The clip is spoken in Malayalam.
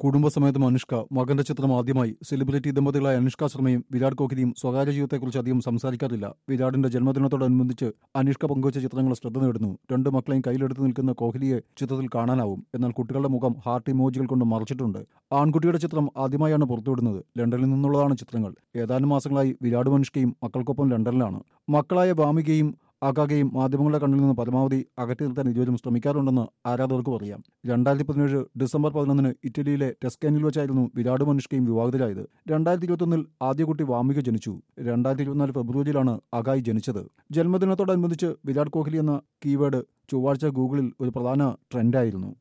കുടുംബസമേതം അനുഷ്ക മകന്റെ ചിത്രം ആദ്യമായി സെലിബ്രിറ്റി ദമ്പതികളായ അനുഷ്ക ശർമ്മയും വിരാട് കോഹ്ലിയും സ്വകാര്യ ജീവിതത്തെക്കുറിച്ച് അധികം സംസാരിക്കാറില്ല വിരാടിന്റെ ജന്മദിനത്തോടനുബന്ധിച്ച് അനുഷ്ക പങ്കുവച്ച ചിത്രങ്ങൾ ശ്രദ്ധ നേടുന്നു രണ്ട് മക്കളെയും കയ്യിലെടുത്ത് നിൽക്കുന്ന കോഹ്ലിയെ ചിത്രത്തിൽ കാണാനാവും എന്നാൽ കുട്ടികളുടെ മുഖം ഹാർട്ട് ഇമോജികൾ കൊണ്ട് മറച്ചിട്ടുണ്ട് ആൺകുട്ടിയുടെ ചിത്രം ആദ്യമായാണ് പുറത്തുവിടുന്നത് ലണ്ടനിൽ നിന്നുള്ളതാണ് ചിത്രങ്ങൾ ഏതാനും മാസങ്ങളായി വിരാടും അനുഷ്കയും മക്കൾക്കൊപ്പം ലണ്ടനിലാണ് മക്കളായ ഭാമികയും ആകാകെയും മാധ്യമങ്ങളുടെ കണ്ണിൽ നിന്ന് പരമാവധി അകറ്റി നിർത്താൻ ഇരുവരും ശ്രമിക്കാറുണ്ടെന്ന് ആരാധകർക്കും അറിയാം രണ്ടായിരത്തി പതിനേഴ് ഡിസംബർ പതിനൊന്നിന് ഇറ്റലിയിലെ ടെസ്കാനിൽ വെച്ചായിരുന്നു വിരാടും അനുഷ്കയും വിവാഹിതരായത് രണ്ടായിരത്തി ഇരുപത്തൊന്നിൽ ആദ്യ കുട്ടി വാമിക ജനിച്ചു രണ്ടായിരത്തി ഇരുപത്തിനാല് ഫെബ്രുവരിയിലാണ് അഗായി ജനിച്ചത് ജന്മദിനത്തോടനുബന്ധിച്ച് വിരാട് കോഹ്ലി എന്ന കീവേഡ് ചൊവ്വാഴ്ച ഗൂഗിളിൽ ഒരു പ്രധാന ട്രെൻഡായിരുന്നു